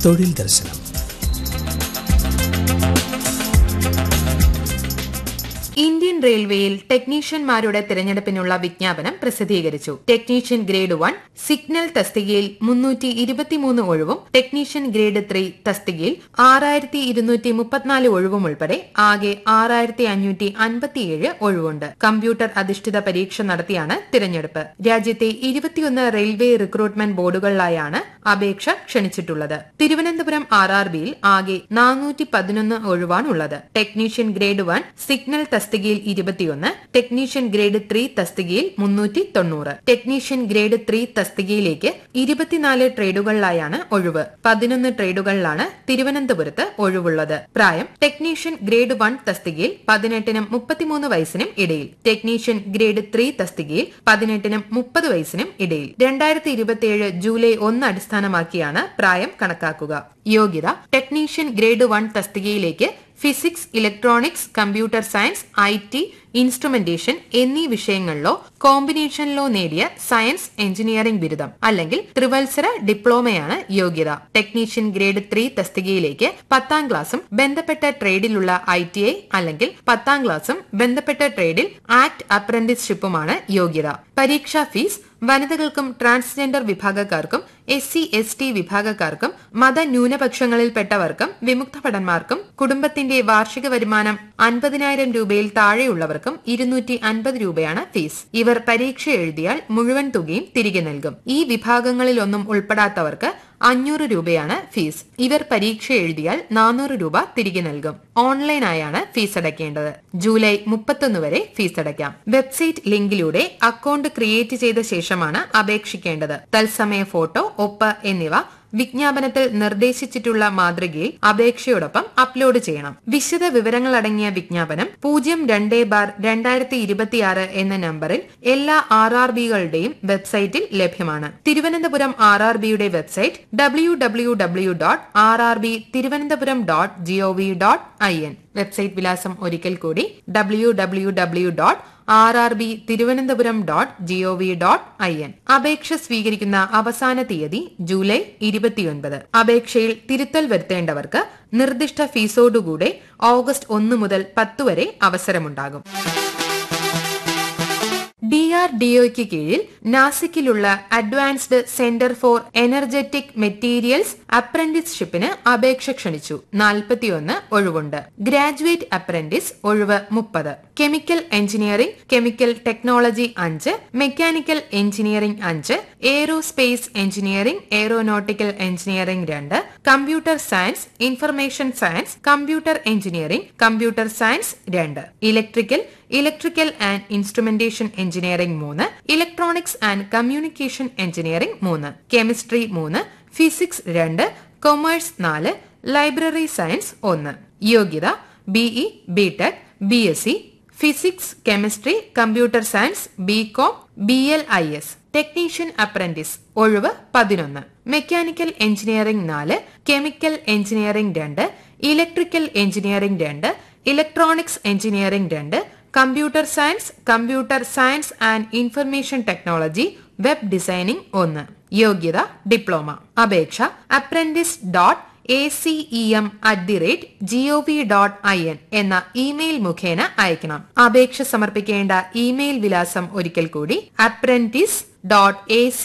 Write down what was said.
തൊഴിൽ ദർശനം ഇന്ത്യൻ റെയിൽവേയിൽ ടെക്നീഷ്യന്മാരുടെ തിരഞ്ഞെടുപ്പിനുള്ള വിജ്ഞാപനം പ്രസിദ്ധീകരിച്ചു ടെക്നീഷ്യൻ ഗ്രേഡ് വൺ സിഗ്നൽ തസ്തികയിൽ മുന്നൂറ്റി ഇരുപത്തിമൂന്ന് ഒഴിവും ടെക്നീഷ്യൻ ഗ്രേഡ് ത്രീ തസ്തികയിൽ ആറായിരത്തി ഇരുന്നൂറ്റി മുപ്പത്തിനാല് ഒഴിവും ഉൾപ്പെടെ ആകെ ആറായിരത്തി അഞ്ഞൂറ്റി അൻപത്തിയേഴ് ഒഴിവുണ്ട് കമ്പ്യൂട്ടർ അധിഷ്ഠിത പരീക്ഷ നടത്തിയാണ് തിരഞ്ഞെടുപ്പ് രാജ്യത്തെ ഇരുപത്തിയൊന്ന് റെയിൽവേ റിക്രൂട്ട്മെന്റ് ബോർഡുകളിലായാണ് അപേക്ഷ ക്ഷണിച്ചിട്ടുള്ളത് തിരുവനന്തപുരം ആർ ആർ ബിയിൽ ആകെ നാനൂറ്റി പതിനൊന്ന് ഒഴിവാണുള്ളത് ടെക്നീഷ്യൻ ഗ്രേഡ് വൺ സിഗ്നൽ തസ്തികയിൽ ഇരുപത്തിയൊന്ന് ടെക്നീഷ്യൻ ഗ്രേഡ് ത്രീ തസ്തികയിൽ മുന്നൂറ്റി തൊണ്ണൂറ് ടെക്നീഷ്യൻ ഗ്രേഡ് ത്രീ തസ്തികയിലേക്ക് ഇരുപത്തിനാല് ട്രേഡുകളിലായാണ് ഒഴിവ് പതിനൊന്ന് ട്രേഡുകളിലാണ് തിരുവനന്തപുരത്ത് ഒഴിവുള്ളത് പ്രായം ടെക്നീഷ്യൻ ഗ്രേഡ് വൺ തസ്തികയിൽ പതിനെട്ടിനും മുപ്പത്തിമൂന്ന് വയസ്സിനും ഇടയിൽ ടെക്നീഷ്യൻ ഗ്രേഡ് ത്രീ തസ്തികയിൽ പതിനെട്ടിനും മുപ്പത് വയസ്സിനും ഇടയിൽ രണ്ടായിരത്തി ഇരുപത്തിയേഴ് ജൂലൈ ഒന്ന് അടിസ്ഥാനമാക്കിയാണ് പ്രായം കണക്കാക്കുക യോഗ്യത ടെക്നീഷ്യൻ ഗ്രേഡ് വൺ തസ്തികയിലേക്ക് physics electronics computer science I T instrumentation എന്നീ വിഷയങ്ങളിലോ കോമ്പിനേഷനിലോ നേടിയ സയൻസ് എഞ്ചിനീയറിംഗ് ബിരുദം അല്ലെങ്കിൽ ത്രിവത്സര ഡിപ്ലോമയാണ് യോഗ്യത ടെക്നീഷ്യൻ ഗ്രേഡ് ത്രീ തസ്തികയിലേക്ക് പത്താം ക്ലാസും ബന്ധപ്പെട്ട ട്രേഡിലുള്ള ഐ ടി ഐ അല്ലെങ്കിൽ പത്താം ക്ലാസും ബന്ധപ്പെട്ട ട്രേഡിൽ ആക്ട് അപ്രന്റീസ്ഷിപ്പുമാണ് യോഗ്യത പരീക്ഷാ ഫീസ് വനിതകൾക്കും ട്രാൻസ്ജെൻഡർ വിഭാഗക്കാർക്കും എസ് സി എസ് ടി വിഭാഗക്കാർക്കും മതന്യൂനപക്ഷങ്ങളിൽപ്പെട്ടവർക്കും വിമുക്ത ഭടന്മാർക്കും കുടുംബത്തിന്റെ വാർഷിക വരുമാനം അൻപതിനായിരം രൂപയിൽ താഴെയുള്ളവർക്കും ഇരുന്നൂറ്റി അൻപത് രൂപയാണ് ഫീസ് ഇവർ പരീക്ഷ എഴുതിയാൽ മുഴുവൻ തുകയും തിരികെ നൽകും ഈ വിഭാഗങ്ങളിലൊന്നും ഉൾപ്പെടാത്തവർക്ക് അഞ്ഞൂറ് രൂപയാണ് ഫീസ് ഇവർ പരീക്ഷ എഴുതിയാൽ നാനൂറ് രൂപ തിരികെ നൽകും ഓൺലൈനായാണ് ഫീസ് അടയ്ക്കേണ്ടത് ജൂലൈ മുപ്പത്തൊന്ന് വരെ ഫീസ് അടയ്ക്കാം വെബ്സൈറ്റ് ലിങ്കിലൂടെ അക്കൗണ്ട് ക്രിയേറ്റ് ചെയ്ത ശേഷമാണ് അപേക്ഷിക്കേണ്ടത് തത്സമയ ഫോട്ടോ ഒപ്പ് എന്നിവ വിജ്ഞാപനത്തിൽ നിർദ്ദേശിച്ചിട്ടുള്ള മാതൃകയിൽ അപേക്ഷയോടൊപ്പം അപ്ലോഡ് ചെയ്യണം വിശദ വിവരങ്ങൾ അടങ്ങിയ വിജ്ഞാപനം പൂജ്യം രണ്ട് ബാർ രണ്ടായിരത്തി ഇരുപത്തിയാറ് എന്ന നമ്പറിൽ എല്ലാ ആർ ആർ ബികളുടെയും വെബ്സൈറ്റിൽ ലഭ്യമാണ് തിരുവനന്തപുരം ആർ ആർ ബിയുടെ website W W W dot R R B Thiruvananthapuram dot GOV dot I N website വിലാസം ഒരിക്കൽ കൂടി W W W dot R R B Thiruvananthapuram dot GOV dot I N അപേക്ഷ സ്വീകരിക്കുന്ന അവസാന തീയതി ജൂലൈ ഇരുപത്തിയൊൻപത് അപേക്ഷയിൽ തിരുത്തൽ വരുത്തേണ്ടവർക്ക് നിർദ്ദിഷ്ട ഫീസോടുകൂടെ ഓഗസ്റ്റ് ഒന്ന് മുതൽ പത്ത് വരെ അവസരമുണ്ടാകും ഡി ആർ ഡിഒയ്ക്ക് കീഴിൽ നാസിക്കിലുള്ള advanced centre for energetic materials അപ്രന്റീസ്ഷിപ്പിന് അപേക്ഷ ക്ഷണിച്ചു നാൽപ്പത്തിയൊന്ന് ഒഴിവുണ്ട് ഗ്രാജുവേറ്റ് അപ്രന്റീസ് ഒഴിവ് മുപ്പത് കെമിക്കൽ എഞ്ചിനീയറിംഗ് കെമിക്കൽ ടെക്നോളജി അഞ്ച് മെക്കാനിക്കൽ എഞ്ചിനീയറിംഗ് അഞ്ച് എയ്റോസ്പേസ് എഞ്ചിനീയറിംഗ് എയ്റോനോട്ടിക്കൽ എഞ്ചിനീയറിംഗ് രണ്ട് computer science information science computer engineering computer science രണ്ട് electrical electrical and instrumentation engineering മൂന്ന് ഇലക്ട്രോണിക്സ് ആൻഡ് കമ്മ്യൂണിക്കേഷൻ എഞ്ചിനീയറിംഗ് മൂന്ന് കെമിസ്ട്രി മൂന്ന് ഫിസിക്സ് രണ്ട് കൊമേഴ്സ് നാല് ലൈബ്രറി സയൻസ് ഒന്ന് യോഗ്യത BE BTech B S C physics chemistry computer science B com B L I S technician apprentice ഒഴിവ് പതിനൊന്ന് mechanical engineering നാല് കെമിക്കൽ എഞ്ചിനീയറിംഗ് രണ്ട് ഇലക്ട്രിക്കൽ എഞ്ചിനീയറിംഗ് രണ്ട് ഇലക്ട്രോണിക്സ് എഞ്ചിനീയറിംഗ് രണ്ട് computer science computer science and information technology web designing ഒന്ന് യോഗ്യത diploma അപേക്ഷ apprentice dot A C E M at the rate GOV dot I N എന്ന email മുഖേന അയക്കണം അപേക്ഷ സമർപ്പിക്കേണ്ട ഇമെയിൽ വിലാസം ഒരിക്കൽ കൂടി അപ്രന്റീസ് ഡോട്ട് എ